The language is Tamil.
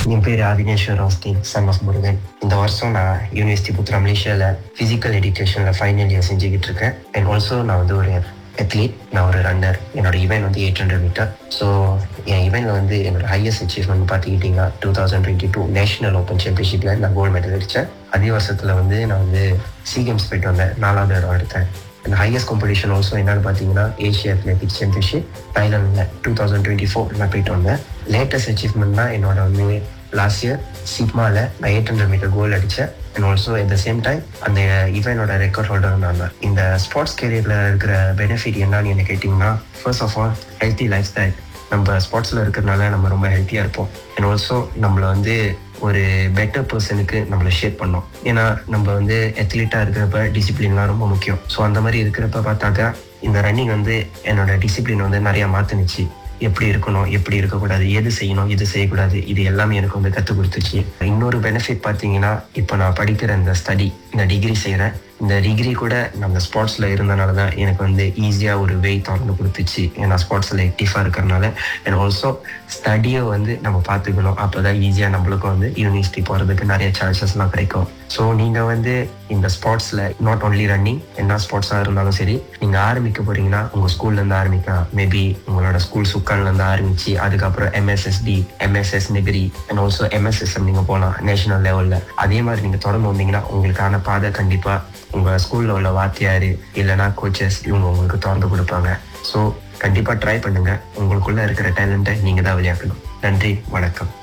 என் பேர் ஆதினேஸ்வர் ராஸ்டின் சன் ஆஃப் முருகன் இந்த வருஷம் நான் யூனிவர்சிட்டி புத்ரா மலேசியாவில் ஃபிசிக்கல் எஜுகேஷனில் ஃபைனல் இயர் செஞ்சுக்கிட்டு இருக்கேன் அண்ட் ஆல்சோ நான் வந்து ஒரு அத்லீட் நான் ஒரு ரன்னர் என்னோட ஈவெண்ட் வந்து எயிட் ஹண்ட்ரட் மீட்டர் ஸோ என் ஈவெண்ட்ல வந்து என்னோட ஹையஸ்ட் அச்சீவ்மெண்ட் பார்த்துக்கிட்டிங்கன்னா two thousand twenty two national open சாம்பியன்ஷிப்பில் நான் கோல்டு மெடல் அடித்தேன் அதே வருஷத்தில் வந்து நான் வந்து சி கேம்ஸ் போயிட்டு வந்தேன் நாலாவது இடம் எடுத்தேன் அந்த ஹையஸ்ட் காம்படிஷன் ஆல்சோ என்னன்னு பார்த்தீங்கன்னா ஏஷியா அத்லெட்டிக்ஸ் சாம்பியன்ஷிப் தாய்லாந்தில் டூ தௌசண்ட் டுவெண்ட்டி ஃபோர் நான் போயிட்டு வந்தேன் லேட்டஸ்ட் அச்சீவ்மெண்ட்னா என்னோட வந்து லாஸ்ட் இயர் சிக்மாவில் நான் எயிட் ஹண்ட்ரட் மீட்டர் கோல் அடித்தேன் and also at the same time அந்த ஈவெண்டோட ரெக்கார்ட் ஹோல்டர் நான் தான். இந்த ஸ்போர்ட்ஸ் கேரியரில் இருக்கிற பெனிஃபிட் என்னன்னு என்ன கேட்டிங்கன்னா first of all healthy lifestyle நம்ம ஸ்போர்ட்ஸில் இருக்கிறதுனால நம்ம ரொம்ப ஹெல்த்தியாக இருப்போம் அண்ட் ஆல்சோ நம்மளை வந்து ஒரு பெட்டர் பர்சனுக்கு நம்மளை ஷேப் பண்ணோம் ஏன்னா நம்ம வந்து அத்லீட்டாக இருக்கிறப்ப டிசிப்ளின்லாம் ரொம்ப முக்கியம் ஸோ அந்த மாதிரி இருக்கிறப்ப பார்த்தாக்கா இந்த ரன்னிங் வந்து என்னோட டிசிப்ளின் வந்து நிறையா மாற்றுனுச்சு எப்படி இருக்கணும் எப்படி இருக்கக்கூடாது எது செய்யணும் எது செய்யக்கூடாது இது எல்லாமே எனக்கு வந்து கற்றுக் கொடுத்துச்சு இன்னொரு பெனிஃபிட் பார்த்தீங்கன்னா இப்போ நான் படிக்கிற இந்த ஸ்டடி இந்த டிகிரி செய்கிறேன் இந்த டிகிரி கூட நம்ம ஸ்போர்ட்ஸில் இருந்தனால தான் எனக்கு வந்து ஈஸியாக ஒரு வெய் திறந்து கொடுத்துச்சு ஏன்னா ஸ்போர்ட்ஸில் ஆக்டிவாக இருக்கிறனால அண்ட் ஆல்சோ ஸ்டடியை வந்து நம்ம பார்த்துக்கணும் அப்போ தான் ஈஸியாக நம்மளுக்கும் வந்து யூனிவர்சிட்டி போகிறதுக்கு நிறைய சான்சஸ்லாம் கிடைக்கும் ஸோ நீங்கள் வந்து இந்த ஸ்போர்ட்ஸில் நாட் ஒன்லி ரன்னிங் என்ன ஸ்போர்ட்ஸாக இருந்தாலும் சரி நீங்கள் ஆரம்பிக்க போகிறீங்கன்னா உங்கள் ஸ்கூல்லேருந்து ஆரம்பிக்கலாம் மேபி உங்களோட ஸ்கூல் சுக்கான்லேருந்து ஆரம்பிச்சு அதுக்கப்புறம் M S S D M S S Negeri and also M S S M நீங்கள் போகலாம் நேஷனல் லெவலில் அதே மாதிரி நீங்கள் தொடர்ந்து வந்தீங்கன்னா உங்களுக்கான பாதை கண்டிப்பாக உங்கள் ஸ்கூலில் உள்ள வாத்தியார் இல்லைனா கோச்சஸ் இவங்க உங்களுக்கு திறந்து கொடுப்பாங்க ஸோ கண்டிப்பாக ட்ரை பண்ணுங்கள் உங்களுக்குள்ளே இருக்கிற டேலண்ட்டை நீங்கள் தான் விளையாடணும் நன்றி வணக்கம்